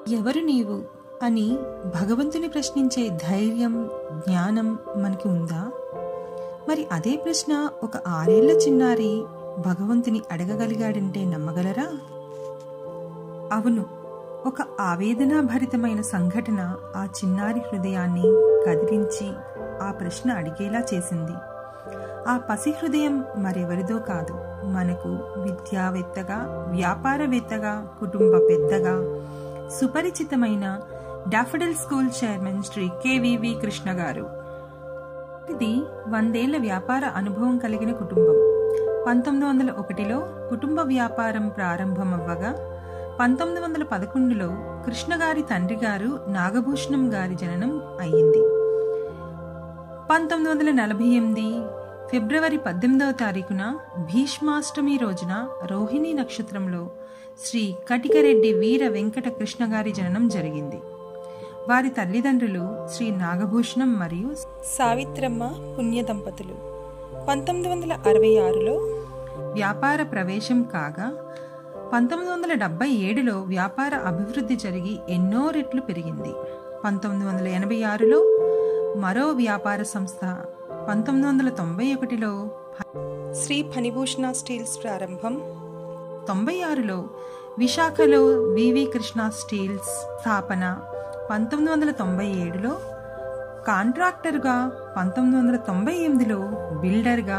ఎవరు నీవు అని భగవంతుని ప్రశ్నించే ధైర్యం జ్ఞానం మనకి ఉందా మరి అదే ప్రశ్న ఒక ఆరేళ్ల చిన్నారి భగవంతుని అడగగలిగాడంటే నమ్మగలరా అవును ఒక ఆవేదనాభరితమైన సంఘటన ఆ చిన్నారి హృదయాన్ని కదిలించి ఆ ప్రశ్న అడిగేలా చేసింది ఆ పసి హృదయం మరెవరిదో కాదు మనకు విద్యావేత్తగా వ్యాపారవేత్తగా కుటుంబ పెద్దగా సుపరిచితమైన daffodil school chairman Shri KVV Krishna గారు ఇది వందేళ్ల వ్యాపార అనుభవం కలిగిన కుటుంబం పంతొమ్మిది వందల ఒకటిలో కుటుంబ వ్యాపారం ప్రారంభమవ్వగా పంతొమ్మిది వందల పదకొండులో కృష్ణ గారి తండ్రి గారు నాగభూషణం గారి జననం అయ్యింది పంతొమ్మిది వందల నలభై ఎనిమిది ఫిబ్రవరి పద్దెనిమిదవ తారీఖున భీష్మాష్టమి రోజున రోహిణి నక్షత్రంలో శ్రీ కటికరెడ్డి వీర వెంకట కృష్ణ గారి జననం జరిగింది వారి తల్లిదండ్రులు శ్రీ నాగభూషణం మరియు సావిత్రమ్మ పుణ్య దంపతులు పంతొమ్మిది వందల అరవై ఆరులో వ్యాపార ప్రవేశం కాగా పంతొమ్మిది వందల డెబ్బై ఏడులో వ్యాపార అభివృద్ధి జరిగి ఎన్నో రెట్లు పెరిగింది పంతొమ్మిది వందల ఎనభై ఆరులో మరో వ్యాపార సంస్థ పంతొమ్మిది వందల తొంభై ఒకటిలో శ్రీ ఫణిభూషణ స్టీల్స్ ప్రారంభం తొంభై ఆరులో విశాఖలో వివి కృష్ణ స్టీల్స్ స్థాపన పంతొమ్మిది వందల తొంభై ఏడులో కాంట్రాక్టర్గా పంతొమ్మిది వందల తొంభై ఎనిమిదిలో బిల్డర్గా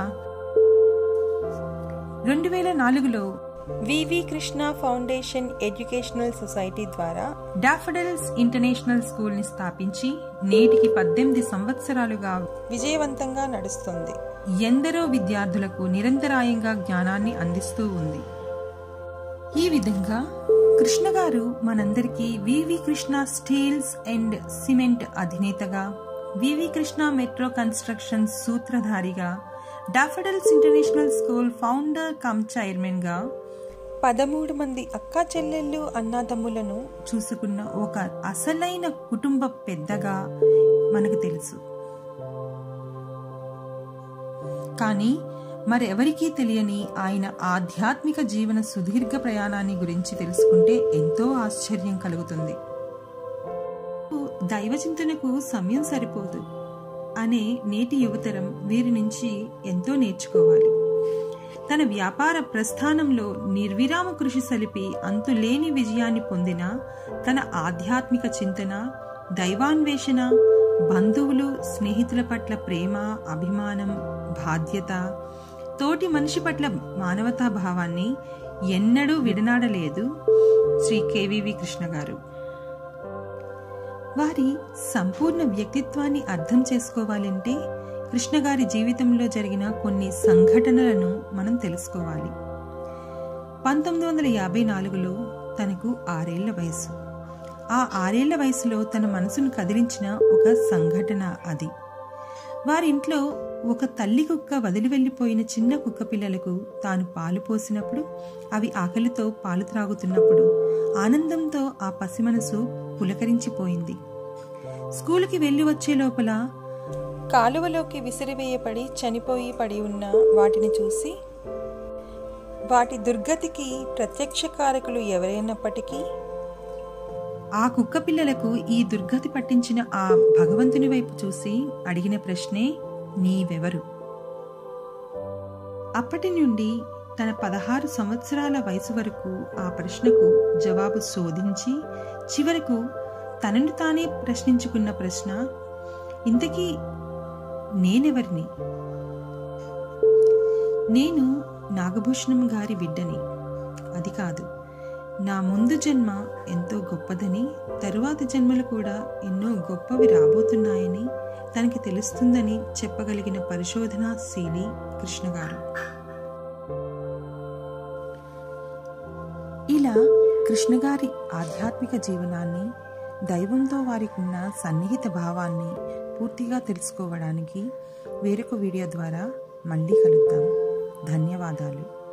రెండు వేల నాలుగులో VV Krishna foundation educational society ద్వారా డాఫడల్స్ ఇంటర్నేషనల్ స్కూల్ ని స్థాపించి నేటికి పద్దెనిమిది సంవత్సరాలుగా విజయవంతంగా నడుస్తుంది ఎందరో విద్యార్థులకు నిరంతరాయంగా జ్ఞానాన్ని అందిస్తూ ఉంది ఈ విధంగా కృష్ణ గారు మనందరికీ VV Krishna steels and cement అధినేతగా వివి కృష్ణ మెట్రో కన్స్ట్రక్షన్ సూత్రధారిగా daffodils international school founder cum chairman గా పదమూడు మంది అక్కా చెల్లెళ్ళు అన్నాతమ్ములను చూసుకున్న ఒక అసలైన కుటుంబ పెద్దగా మనకు తెలుసు కానీ మరెవరికీ తెలియని ఆయన ఆధ్యాత్మిక జీవన సుదీర్ఘ ప్రయాణాన్ని గురించి తెలుసుకుంటే ఎంతో ఆశ్చర్యం కలుగుతుంది దైవచింతనకు సమయం సరిపోదు అనే నేటి యువతరం వీరి నుంచి ఎంతో నేర్చుకోవాలి తన వ్యాపార ప్రస్థానంలో నిర్విరామ కృషి సలిపి అంతులేని విజయాన్ని పొందిన తన ఆధ్యాత్మిక చింతన దైవాన్వేషణ బంధువులు స్నేహితుల పట్ల ప్రేమ అభిమానం బాధ్యత తోటి మనిషి పట్ల మానవతా భావాన్ని ఎన్నడూ విడనాడలేదు శ్రీ కేవీవి కృష్ణ గారు వారి సంపూర్ణ వ్యక్తిత్వాన్ని అర్థం చేసుకోవాలంటే కృష్ణ గారి జీవితంలో జరిగిన కొన్ని సంఘటనలను మనం తెలుసుకోవాలి పంతొమ్మిది వందల యాభై నాలుగులో తనకు ఆరేళ్ల వయసు ఆ ఆరేళ్ల వయసులో తన మనసును కదిలించిన ఒక సంఘటన అది వారింట్లో ఒక తల్లి కుక్క వదిలి వెళ్లిపోయిన చిన్న కుక్క పిల్లలకు తాను పాలు పోసినప్పుడు అవి ఆకలితో పాలు త్రాగుతున్నప్పుడు ఆనందంతో ఆ పసి మనసు పులకరించిపోయింది స్కూలుకి వెళ్లి వచ్చే లోపల కాలువలోకి విసిరివేయబడి చనిపోయి పడి ఉన్న వాటిని చూసి వాటి దుర్గతికి ప్రత్యక్ష కారకులు ఎవరైనప్పటికీ ఆ కుక్క పిల్లలకు ఈ దుర్గతి పట్టించిన ఆ భగవంతుని వైపు చూసి అడిగిన ప్రశ్నే నీవెవరు అప్పటి నుండి తన పదహారు సంవత్సరాల వయసు వరకు ఆ ప్రశ్నకు జవాబు శోధించి చివరకు తనను తానే ప్రశ్నించుకున్న ప్రశ్న ఇంతకీ నేనెవరిని నేను నాగభూషణం గారి బిడ్డని అది కాదు నా ముందు జన్మ ఎంతో గొప్పదని తరువాత జన్మలు కూడా ఎన్నో గొప్పవి రాబోతున్నాయని తనకి తెలుస్తుందని చెప్పగలిగిన పరిశోధనాశీలి కృష్ణ గారు ఇలా కృష్ణగారి ఆధ్యాత్మిక జీవనాన్ని దైవంతో వారికి ఉన్న సన్నిహిత భావాన్ని పూర్తిగా తెలుసుకోవడానికి వేరొక వీడియో ద్వారా మళ్ళీ కలుద్దాం ధన్యవాదాలు